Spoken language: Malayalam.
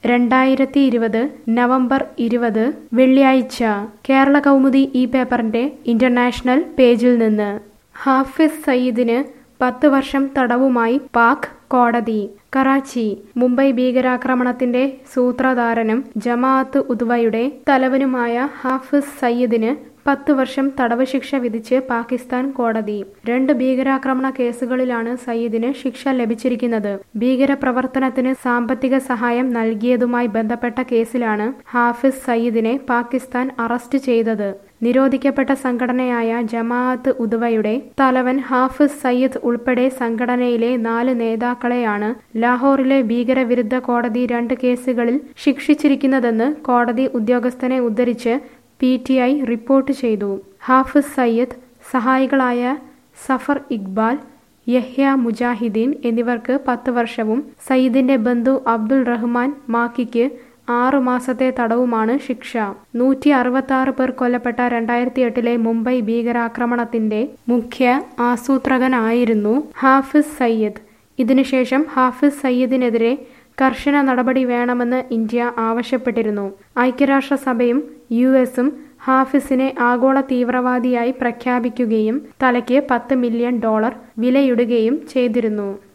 രണ്ടായിരത്തി ഇരുപത് നവംബർ ഇരുപത് വെള്ളിയാഴ്ച കേരള കൗമുദി ഈ പേപ്പറിന്റെ ഇന്റർനാഷണൽ പേജിൽ നിന്ന് ഹാഫിസ് സയ്യിദിന് പത്ത് വർഷം തടവുമായി പാക് കോടതി കറാച്ചി മുംബൈ ഭീകരാക്രമണത്തിന്റെ സൂത്രധാരനും ജമാഅത്ത് ഉദ്വയുടെ തലവനുമായ ഹാഫിസ് സയ്യിദിന് പത്ത് വർഷം തടവ് ശിക്ഷ വിധിച്ച് പാകിസ്ഥാൻ കോടതി രണ്ട് ഭീകരാക്രമണ കേസുകളിലാണ് സയ്യിദിന് ശിക്ഷ ലഭിച്ചിരിക്കുന്നത് ഭീകരപ്രവർത്തനത്തിന് സാമ്പത്തിക സഹായം നൽകിയതുമായി ബന്ധപ്പെട്ട കേസിലാണ് ഹാഫിസ് സയ്യിദിനെ പാകിസ്ഥാൻ അറസ്റ്റ് ചെയ്തത് നിരോധിക്കപ്പെട്ട സംഘടനയായ ജമാഅത്ത് ഉദ്വയുടെ തലവൻ ഹാഫിസ് സയ്യിദ് ഉൾപ്പെടെ സംഘടനയിലെ നാല് നേതാക്കളെയാണ് ലാഹോറിലെ ഭീകരവിരുദ്ധ കോടതി രണ്ട് കേസുകളിൽ ശിക്ഷിച്ചിരിക്കുന്നതെന്ന് കോടതി ഉദ്യോഗസ്ഥനെ ഉദ്ധരിച്ച് പി ടി ഐ റിപ്പോർട്ട് ചെയ്തു ഹാഫിസ് സയ്യിദ് സഹായികളായ സഫർ ഇക്ബാൽ യഹ്യ മുജാഹിദ്ദീൻ എന്നിവർക്ക് പത്ത് വർഷവും സയ്യിദിന്റെ ബന്ധു അബ്ദുൾ റഹ്മാൻ മാക്കിക്ക് ആറു മാസത്തെ തടവുമാണ് ശിക്ഷ നൂറ്റി അറുപത്തി ആറ് പേർ കൊല്ലപ്പെട്ട രണ്ടായിരത്തി എട്ടിലെ മുംബൈ ഭീകരാക്രമണത്തിന്റെ മുഖ്യ ആസൂത്രകനായിരുന്നു ഹാഫിസ് സയ്യിദ് ഇതിനുശേഷം ഹാഫിസ് സയ്യിദിനെതിരെ കർശന നടപടി വേണമെന്ന് ഇന്ത്യ ആവശ്യപ്പെട്ടിരുന്നു ഐക്യരാഷ്ട്രസഭയും യു എസും ഹാഫിസിനെ ആഗോള തീവ്രവാദിയായി പ്രഖ്യാപിക്കുകയും തലയ്ക്ക് പത്ത് മില്യൺ ഡോളർ വിലയിടുകയും ചെയ്തിരുന്നു